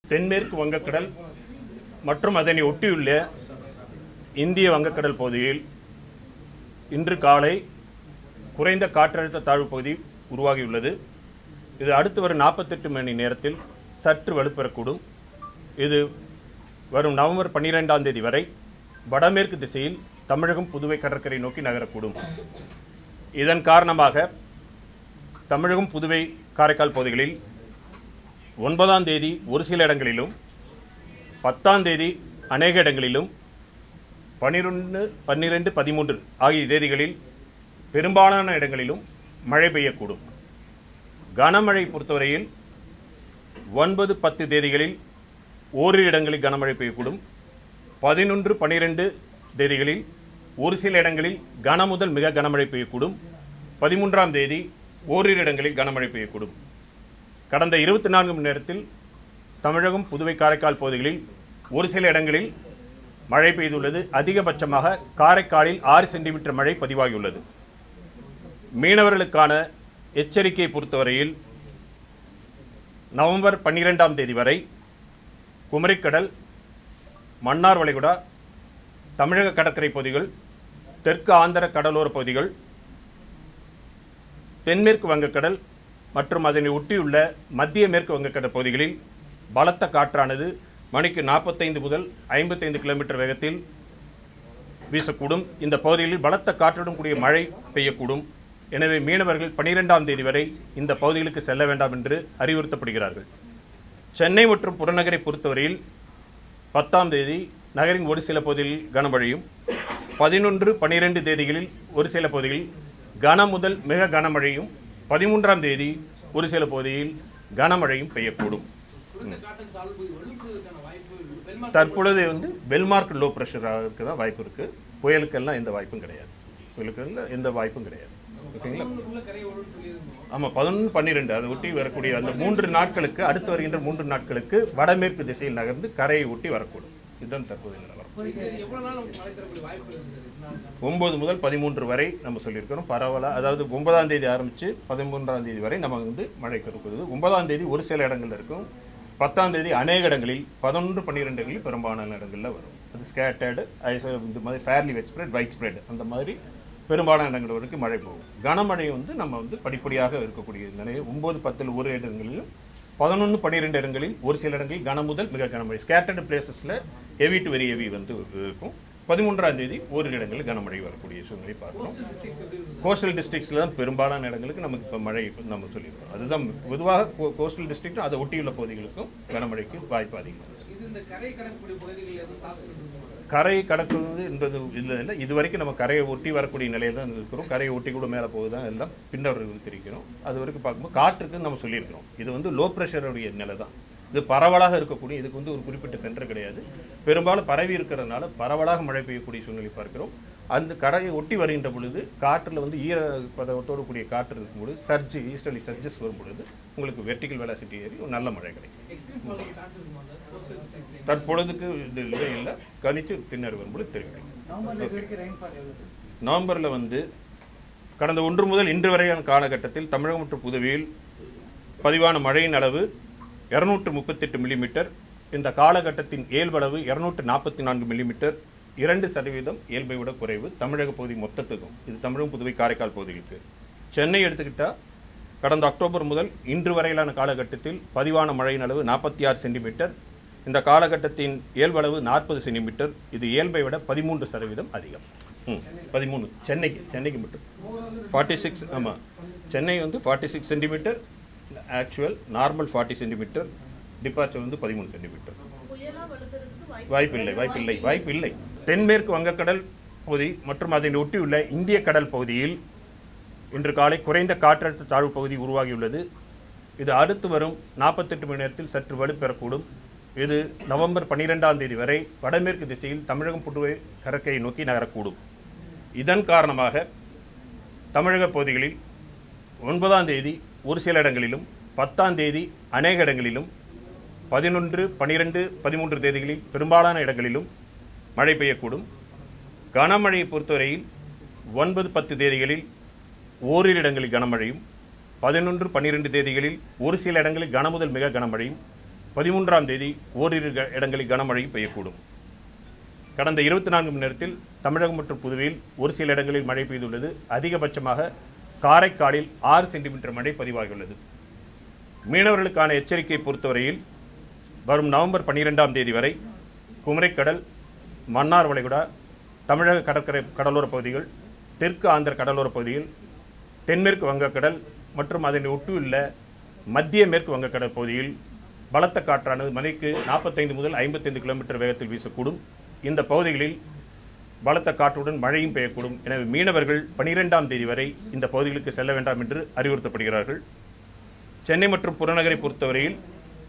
தென்மேற்கு வங்கக்கடல் மற்றும் அதனை ஒட்டியுள்ள இந்திய வங்கக்கடல் பகுதியில் இன்று காலை குறைந்த காற்றழுத்த தாழ்வு பகுதி உருவாகியுள்ளது இது அடுத்து வரும் நாற்பத்தெட்டு மணி நேரத்தில் சற்று வலுப்பெறக்கூடும் இது வரும் நவம்பர் பன்னிரெண்டாம் தேதி வரை வடமேற்கு திசையில் தமிழகம் புதுவை கடற்கரை நோக்கி நகரக்கூடும் இதன் காரணமாக தமிழகம் புதுவை காரைக்கால் பகுதிகளில் ஒன்பதாம் தேதி ஒரு சில இடங்களிலும் பத்தாம் தேதி அநேக இடங்களிலும் பனிரெண்டு பன்னிரெண்டு பதிமூன்று ஆகிய தேதிகளில் பெரும்பாலான இடங்களிலும் மழை பெய்யக்கூடும் கனமழை பொறுத்தவரையில் ஒன்பது பத்து தேதிகளில் ஓரிரு இடங்களில் கனமழை பெய்யக்கூடும் பதினொன்று பன்னிரெண்டு தேதிகளில் ஒரு சில இடங்களில் கன முதல் மிக கனமழை பெய்யக்கூடும் பதிமூன்றாம் தேதி ஓரிரு இடங்களில் கனமழை பெய்யக்கூடும் கடந்த இருபத்தி நான்கு மணி நேரத்தில் தமிழகம் புதுவை காரைக்கால் பகுதிகளில் ஒரு சில இடங்களில் மழை பெய்துள்ளது அதிகபட்சமாக காரைக்காலில் ஆறு சென்டிமீட்டர் மழை பதிவாகியுள்ளது மீனவர்களுக்கான எச்சரிக்கையை பொறுத்தவரையில் நவம்பர் பன்னிரெண்டாம் தேதி வரை குமரிக்கடல் மன்னார் வளைகுடா தமிழக கடற்கரை பகுதிகள் தெற்கு ஆந்திர கடலோர பகுதிகள் தென்மேற்கு வங்கக்கடல் மற்றும் அதனை ஒட்டியுள்ள மத்திய மேற்கு வங்கக்கடல் பகுதிகளில் பலத்த காற்றானது மணிக்கு நாற்பத்தைந்து முதல் ஐம்பத்தைந்து கிலோமீட்டர் வேகத்தில் வீசக்கூடும் இந்த பகுதிகளில் பலத்த காற்றுடன் கூடிய மழை பெய்யக்கூடும் எனவே மீனவர்கள் பனிரெண்டாம் தேதி வரை இந்த பகுதிகளுக்கு செல்ல வேண்டாம் என்று அறிவுறுத்தப்படுகிறார்கள் சென்னை மற்றும் புறநகரை பொறுத்தவரையில் பத்தாம் தேதி நகரின் ஒரு சில பகுதிகளில் கனமழையும் பதினொன்று பனிரெண்டு தேதிகளில் ஒரு சில பகுதிகளில் கன முதல் மிக கனமழையும் பதிமூன்றாம் தேதி ஒரு சில பகுதியில் கனமழையும் பெய்யக்கூடும் தற்பொழுது வந்து பெல்மார்க் லோ ப்ரெஷராக தான் வாய்ப்பு இருக்கு புயலுக்கெல்லாம் எந்த வாய்ப்பும் கிடையாது புயலுக்கெல்லாம் எந்த வாய்ப்பும் கிடையாது ஓகேங்களா ஆமாம் பதினொன்று பன்னிரெண்டு அதை ஒட்டி வரக்கூடிய அந்த மூன்று நாட்களுக்கு அடுத்து வருகின்ற மூன்று நாட்களுக்கு வடமேற்கு திசையில் நகர்ந்து கரையை ஒட்டி வரக்கூடும் இதுதான் தற்போதைய நிலவரம் ஒன்பது முதல் பதிமூன்று வரை நம்ம சொல்லியிருக்கிறோம் பரவலா அதாவது ஒன்பதாம் தேதி ஆரம்பித்து பதிமூன்றாம் தேதி வரை நம்ம வந்து மழை கொடுக்குது ஒன்பதாம் தேதி ஒரு சில இடங்கள்ல இருக்கும் பத்தாம் தேதி அநேக இடங்களில் பதினொன்று பன்னிரெண்டு இடங்களில் பெரும்பாலான இடங்களில் வரும் அது ஸ்கேட்டர்டு இந்த மாதிரி fairly widespread widespread அந்த மாதிரி பெரும்பாலான இடங்கள் வரைக்கும் மழை போகும் கனமழை வந்து நம்ம வந்து படிப்படியாக இருக்கக்கூடிய நிலையை ஒன்பது பத்தில் ஒரு இடங்களிலும் பதினொன்று பன்னிரெண்டு இடங்களில் ஒரு சில இடங்களில் கன முதல் மிக கனமழை ஸ்கேட்டர்டு பிளேசஸில் ஹெவி டு வெரி ஹெவி வந்து இருக்கும் பதிமூன்றாம் தேதி ஓரிரு இடங்களில் கனமழை வரக்கூடிய சூழ்நிலை பார்க்கிறோம் கோஸ்டல் டிஸ்ட்ரிக்ஸில் தான் பெரும்பாலான இடங்களுக்கு நமக்கு இப்போ மழை இப்ப நம்ம சொல்லியிருக்கோம் அதுதான் பொதுவாக கோஸ்டல் டிஸ்ட்ரிக்ட் அதை ஒட்டியுள்ள பகுதிகளுக்கும் கனமழைக்கு வாய்ப்பு அதிகம் இது இந்த கரை கடக்கக்கூடிய பகுதிகளில் எதுவும் தாக்குதல் இருக்குமா? கரை கடக்குவது என்பது இல்லை இல்லை இது வரைக்கும் நம்ம கரையை ஒட்டி வரக்கூடிய நிலையில் தான் இருக்கிறோம் கரையை ஒட்டி கூட மேலே போகுதான் எல்லாம் பின்னர் தெரிவிக்கிறோம் அது வரைக்கும் பார்க்கும்போது காற்றுக்கு நம்ம சொல்லியிருக்கிறோம் இது வந்து லோ ப்ரெஷருடைய நிலை தான் இது பரவலாக இருக்கக்கூடிய இதுக்கு வந்து ஒரு குறிப்பிட்ட சென்டர் கிடையாது பெரும்பாலும் பரவி இருக்கிறதுனால பரவலாக மழை பெய்யக்கூடிய சூழ்நிலை பார்க்கிறோம் அந்த கரையை ஒட்டி வருகின்ற பொழுது காற்றில் வந்து ஈர பதத்தோடு கூடிய காற்று இருக்கும்போது சர்ஜ் ஈஸ்டர்லி சர்ஜஸ் வரும் பொழுது உங்களுக்கு வெர்டிகல் வெலாசிட்டி ஏறி ஒரு நல்ல மழை கிடைக்கும் எக்ஸ்ட்ரீம் ஃபாலுக்கு சான்ஸ் இருக்குமா அந்த கோஸ்டல் டிஸ்ட்ரிக்ட்ஸ்ல தற்பொழுதுக்கு இது இல்லை இல்லை கணிச்சு பின்னர் வரும்போது தெரிவிக்கும் நவம்பர்ல இது வரைக்கும் ரெயின்ஃபால் எவ்வளவு சார்? நவம்பரில் வந்து கடந்த ஒன்று முதல் இன்று வரையான காலகட்டத்தில் தமிழகம் மற்றும் புதுவையில் பதிவான மழையின் அளவு இருநூற்று முப்பத்தெட்டு மில்லிமீட்டர் இந்த காலகட்டத்தின் இயல்பளவு இருநூற்று நாற்பத்தி நான்கு மில்லிமீட்டர் இரண்டு சதவீதம் இயல்பை விட குறைவு தமிழக பகுதி மொத்தத்துக்கும் இது தமிழகம் புதுவை காரைக்கால் பகுதிகளுக்கு சென்னை எடுத்துக்கிட்டா கடந்த அக்டோபர் முதல் இன்று வரையிலான காலகட்டத்தில் பதிவான மழையின் அளவு நாற்பத்தி ஆறு சென்டிமீட்டர் இந்த காலகட்டத்தின் இயல்பளவு நாற்பது சென்டிமீட்டர் இது இயல்பை விட பதிமூன்று சதவீதம் அதிகம் ம் பதிமூணு சென்னைக்கு சென்னைக்கு மட்டும் ஃபார்ட்டி சிக்ஸ் ஆமாம் சென்னை வந்து forty six centimetre actual normal forty centimetre departure வந்து பதிமூணு சென்டிமீட்டர் புயலா வலுக்கிறதுக்கு வாய்ப்பு வாய்ப்பில்லை வாய்ப்பில்லை வாய்ப்பில்லை தென்மேற்கு வங்கக்கடல் பகுதி மற்றும் அதனை ஒட்டியுள்ள இந்திய கடல் பகுதியில் இன்று காலை குறைந்த காற்றழுத்த தாழ்வு பகுதி உருவாகியுள்ளது இது அடுத்து வரும் நாற்பத்தெட்டு மணி நேரத்தில் சற்று வலுப்பெறக்கூடும் இது நவம்பர் பன்னிரெண்டாம் தேதி வரை வடமேற்கு திசையில் தமிழகம் புதுவை கடற்கரையை நோக்கி நகரக்கூடும் இதன் காரணமாக தமிழக பகுதிகளில் ஒன்பதாம் தேதி ஒரு சில இடங்களிலும் பத்தாம் தேதி அநேக இடங்களிலும் பதினொன்று பனிரெண்டு பதிமூன்று தேதிகளில் பெரும்பாலான இடங்களிலும் மழை பெய்யக்கூடும் கனமழையை பொறுத்தவரையில் ஒன்பது பத்து தேதிகளில் ஓரிரு இடங்களில் கனமழையும் பதினொன்று பன்னிரெண்டு தேதிகளில் ஒரு சில இடங்களில் கனமுதல் மிக கனமழையும் பதிமூன்றாம் தேதி ஓரிரு க- இடங்களில் கனமழை பெய்யக்கூடும் கடந்த இருபத்தி நான்கு மணி நேரத்தில் தமிழகம் மற்றும் புதுவையில் ஒரு சில இடங்களில் மழை பெய்துள்ளது அதிகபட்சமாக காரைக்காலில் ஆறு சென்டிமீட்டர் மழை பதிவாகியுள்ளது மீனவர்களுக்கான எச்சரிக்கை பொறுத்தவரையில் வரும் நவம்பர் பன்னிரெண்டாம் தேதி வரை குமரிக்கடல் மன்னார் வளைகுடா தமிழக கடற்கரை கடலோரப் பகுதிகள் தெற்கு ஆந்திர கடலோரப் பகுதிகள் தென்மேற்கு வங்கக்கடல் மற்றும் அதனை ஒட்டியுள்ள மத்திய மேற்கு வங்கக்கடல் பகுதியில் பலத்த காற்றானது மணிக்கு நாற்பத்தைந்து முதல் ஐம்பத்தைந்து கிலோமீட்டர் வேகத்தில் வீசக்கூடும் இந்த பகுதிகளில் பலத்த காற்றுடன் மழையும் பெய்யக்கூடும் எனவே மீனவர்கள் பனிரெண்டாம் தேதி வரை இந்த பகுதிகளுக்கு செல்ல வேண்டாம் என்று அறிவுறுத்தப்படுகிறார்கள் சென்னை மற்றும் புறநகரை பொறுத்தவரையில்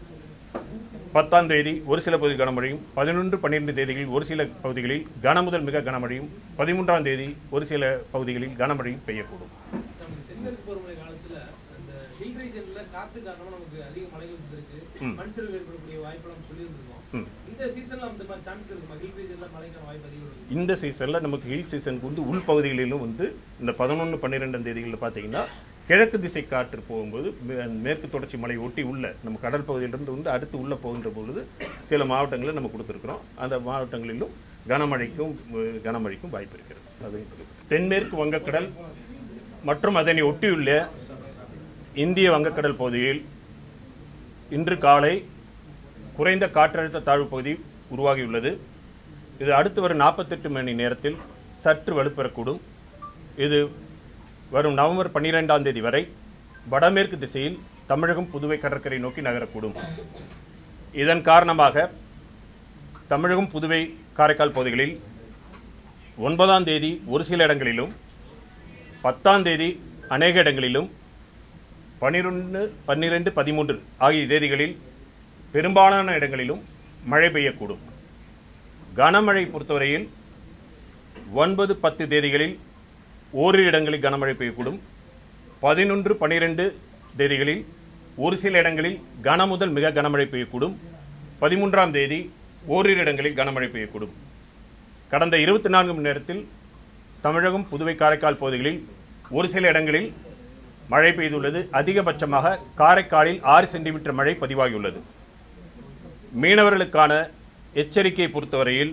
பத்தாம் தேதி ஒரு சில பகுதியில் கனமழையும் பதினொன்று பன்னிரெண்டு தேதிகளில் ஒரு சில பகுதிகளில் கனமுதல் மிக கனமழையும் பதிமூன்றாம் தேதி ஒரு சில பகுதிகளில் கனமழையும் பெய்யக்கூடும் நம்ம தென்மேற்கு பருவமழை காலத்துல அந்த ஹில் ரீஜன்ல காத்து காரணமா நமக்கு அதிக மழைகள் இருந்திருக்கு மண் சரிவு ஏற்படக்கூடிய வாய்ப்பு நம்ம சொல்லியிருந்திருக்கோம் ம். இந்த சீசன்ல அந்த மாதிரி சான்ஸ் இருக்குமா ஹில் ரீஜன்ல மழைக்கான வாய்ப்பு அதிகம் இருக்கு இந்த சீசனில் நமக்கு ஹில் சீசனுக்கு வந்து உள் பகுதிகளிலும் வந்து இந்த பதினொன்று பன்னிரெண்டாம் தேதிகளில் பார்த்தீங்கன்னா கிழக்கு திசை காற்று போகும்போது மே- மேற்கு தொடர்ச்சி மலை ஒட்டி உள்ள நம்ம கடல் பகுதியிலிருந்து வந்து அடுத்து உள்ள போகின்ற பொழுது சில மாவட்டங்களில் நம்ம கொடுத்துருக்குறோம் அந்த மாவட்டங்களிலும் கனமழைக்கும் அஹ், கனமழைக்கும் வாய்ப்பு இருக்கிறது அது தென்மேற்கு வங்கக்கடல் மற்றும் அதனை ஒட்டியுள்ள இந்திய வங்கக்கடல் பகுதியில் இன்று காலை குறைந்த காற்றழுத்த தாழ்வு பகுதி உருவாகியுள்ளது இது அடுத்து வரும் நாற்பத்தெட்டு மணி நேரத்தில் சற்று வலுப்பெறக்கூடும் இது வரும் நவம்பர் பன்னிரெண்டாம் தேதி வரை வடமேற்கு திசையில் தமிழகம் புதுவை கடற்கரை நோக்கி நகரக்கூடும் இதன் காரணமாக தமிழகம் புதுவை காரைக்கால் பகுதிகளில் ஒன்பதாம் தேதி ஒரு சில இடங்களிலும் பத்தாம் தேதி அநேக இடங்களிலும் பனிரெண்டு பன்னிரெண்டு பதிமூன்று ஆகிய தேதிகளில் பெரும்பாலான இடங்களிலும் மழை பெய்யக்கூடும் கனமழை பொறுத்தவரையில் ஒன்பது பத்து தேதிகளில் ஓரிரு இடங்களில் கனமழை பெய்யக்கூடும் பதினொன்று பன்னிரெண்டு தேதிகளில் ஒரு சில இடங்களில் கன முதல் மிக கனமழை பெய்யக்கூடும் பதிமூன்றாம் தேதி ஓரிரு இடங்களில் கனமழை பெய்யக்கூடும் கடந்த இருபத்தி நான்கு மணி நேரத்தில் தமிழகம் புதுவை காரைக்கால் பகுதிகளில் ஒரு சில இடங்களில் மழை பெய்துள்ளது அதிகபட்சமாக காரைக்காலில் ஆறு சென்டிமீட்டர் மழை பதிவாகியுள்ளது மீனவர்களுக்கான எச்சரிக்கையை பொறுத்தவரையில்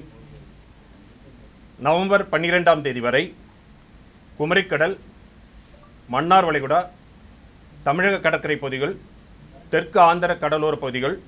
நவம்பர் பன்னிரெண்டாம் தேதி வரை குமரிக்கடல் மன்னார் வளைகுடா தமிழக கடற்கரை பகுதிகள் தெற்கு ஆந்திர கடலோர பகுதிகள்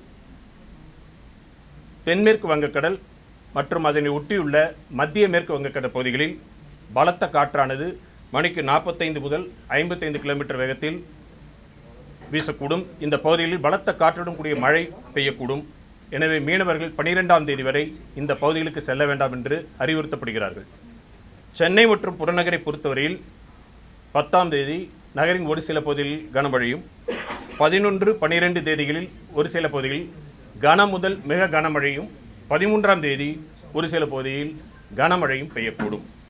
தென்மேற்கு வங்கக்கடல் மற்றும் அதனை ஒட்டியுள்ள மத்திய மேற்கு வங்கக்கடல் பகுதிகளில் பலத்த காற்றானது மணிக்கு நாற்பத்தைந்து முதல் ஐம்பத்தைந்து கிலோமீட்டர் வேகத்தில் வீசக்கூடும் இந்த பகுதிகளில் பலத்த காற்றுடன் கூடிய மழை பெய்யக்கூடும் எனவே மீனவர்கள் பனிரெண்டாம் தேதி வரை இந்த பகுதிகளுக்கு செல்ல வேண்டாம் என்று அறிவுறுத்தப்படுகிறார்கள் சென்னை மற்றும் புறநகரை பொறுத்தவரையில் பத்தாம் தேதி நகரின் ஒரு சில பகுதிகளில் கனமழையும் பதினொன்று பனிரெண்டு தேதிகளில் ஒரு சில பகுதிகளில் கன முதல் மிக கனமழையும் பதிமூன்றாம் தேதி ஒரு சில பகுதியில் கனமழையும் பெய்யக்கூடும்